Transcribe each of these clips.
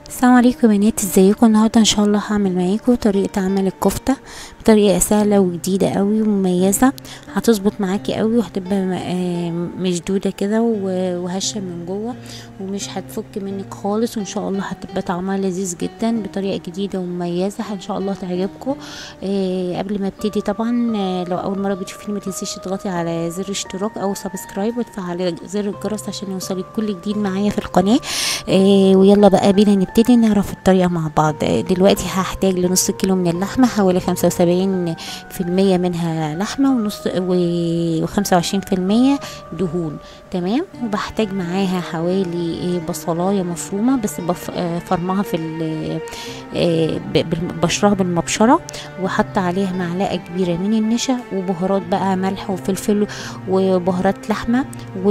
السلام عليكم يا بنات ازيكم النهارده ان شاء الله هعمل معاكم طريقه عمل الكفته بطريقه سهله وجديده قوي ومميزه هتظبط معاكي قوي وهتبقى م- آه مشدوده كده و- وهشه من جوه ومش هتفك منك خالص وان شاء الله هتبقى طعمها لذيذ جدا بطريقه جديده ومميزه ان شاء الله تعجبكم آه قبل ما ابتدي طبعا آه لو اول مره بتشوفيني ما تنسيش تضغطي على زر اشتراك او سبسكرايب وتفعلي زر الجرس عشان يوصلك كل جديد معايا في القناه آه ويلا بقى بينا نبتدي نعرف الطريقة مع بعض آه دلوقتي هحتاج لنص كيلو من اللحمة حوالي خمسة وسبعين في المية منها لحمة ونص وخمسة وعشرين في المية دهون تمام وبحتاج معاها حوالي آه بصلاية مفرومة بس بف- آه فرمها في ال- آه ب- بال- بشرها بالمبشرة وحط عليها معلقة كبيرة من النشا وبهارات بقى ملح وفلفل وبهارات لحمة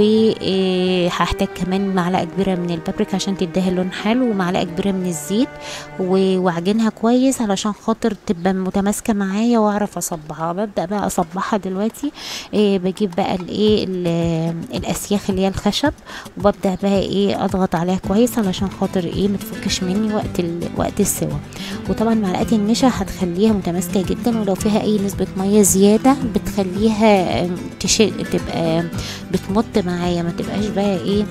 وهحتاج كمان معلقة كبيرة من البابريكا عشان تديها لون حلو ومعلقة كبيرة من الزيت و- واعجنها كويس علشان خاطر تبقى متماسكة معايا واعرف اصبعها ببدأ بقى اصبعها دلوقتي إيه بجيب بقى الايه ال- الاسياخ اللي هي الخشب وببدأ بقى ايه اضغط عليها كويس علشان خاطر ايه متفكش مني وقت ال... وقت السوا وطبعا معلقة النشا هتخليها متماسكة جدا ولو فيها اي نسبة مية زيادة بتخليها آم، تش... تبقى بتمط معايا ما تبقاش بقى ايه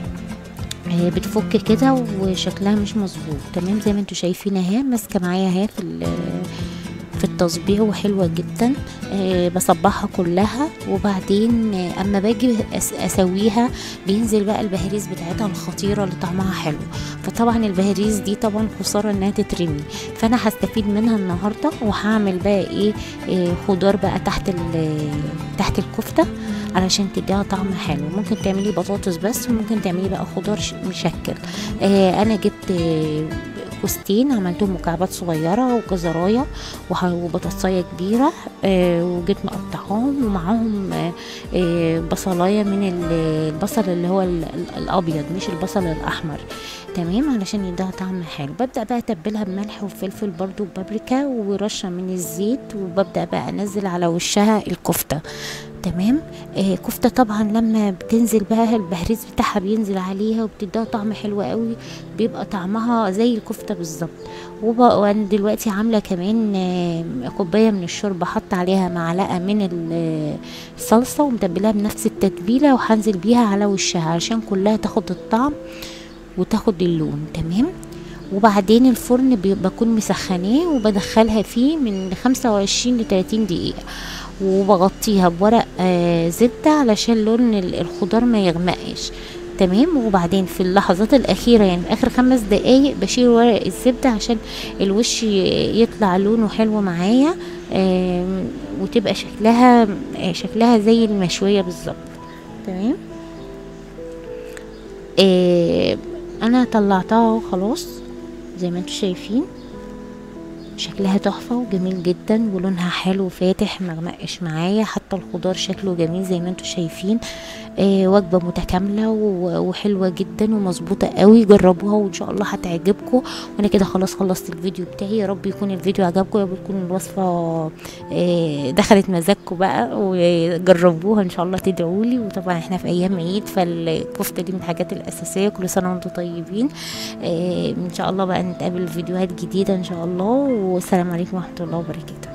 آه، بتفك كده وشكلها مش مظبوط تمام زي ما انتوا شايفين اهي ماسكه معايا اهي في ال- في التصبيع وحلوه جدا أه بصبعها كلها وبعدين آه، اما باجي أس- اسويها بينزل بقى البهاريز بتاعتها الخطيره اللي طعمها حلو فطبعا البهاريز دي طبعا خساره انها تترمي فانا هستفيد منها النهارده وهعمل بقى ايه آه، خضار بقى تحت ال- تحت الكفته علشان تديها طعم حلو ممكن تعملي بطاطس بس وممكن تعملي بقى خضار ش- مشكل آه انا جبت آه، كوستين عملتهم مكعبات صغيرة وجزراية وح- وبطاطساية كبيرة آه وجيت مقطعاهم ومعاهم آه آه بصلاية من ال- البصل اللي هو ال- ال- الأبيض مش البصل الأحمر تمام علشان يديها طعم حلو ببدأ بقى أتبلها بملح وفلفل برضو وبابريكا ورشة من الزيت وببدأ بقى أنزل على وشها الكفتة تمام آه كفته طبعا لما بتنزل بقى البهريز بتاعها بينزل عليها وبتديها طعم حلو قوي بيبقى طعمها زي الكفته بالظبط وب- وانا دلوقتي عامله كمان آه، كوبايه من الشوربه حط عليها معلقه من ال- الصلصه ومتبلاها بنفس التتبيله وهنزل بيها على وشها عشان كلها تاخد الطعم وتاخد اللون تمام وبعدين الفرن بي- بكون مسخناه وبدخلها فيه من 25 ل 30 دقيقة وبغطيها بورق آه زبدة علشان لون ال- الخضار ما يغمقش تمام وبعدين في اللحظات الأخيرة يعني في آخر خمس دقايق بشيل ورق الزبدة عشان الوش ي- يطلع لونه حلو معايا آم، وتبقى شكلها آه، شكلها زي المشوية بالظبط تمام آه، انا طلعتها اهو خلاص زي ما انتوا شايفين شكلها تحفة وجميل جدا ولونها حلو فاتح مغمقش معايا حتى الخضار شكله جميل زي ما انتوا شايفين آه وجبة متكاملة و- وحلوة جدا ومظبوطة قوي جربوها وان شاء الله هتعجبكم وانا كده خلاص خلصت الفيديو بتاعي يا رب يكون الفيديو عجبكم يا رب تكون الوصفة آه دخلت مزاجكم بقى وجربوها ان شاء الله تدعولي وطبعا احنا في ايام عيد فالكفتة دي من الحاجات الاساسية كل سنة وانتم طيبين آه ان شاء الله بقى نتقابل في فيديوهات جديدة ان شاء الله والسلام عليكم ورحمة الله وبركاته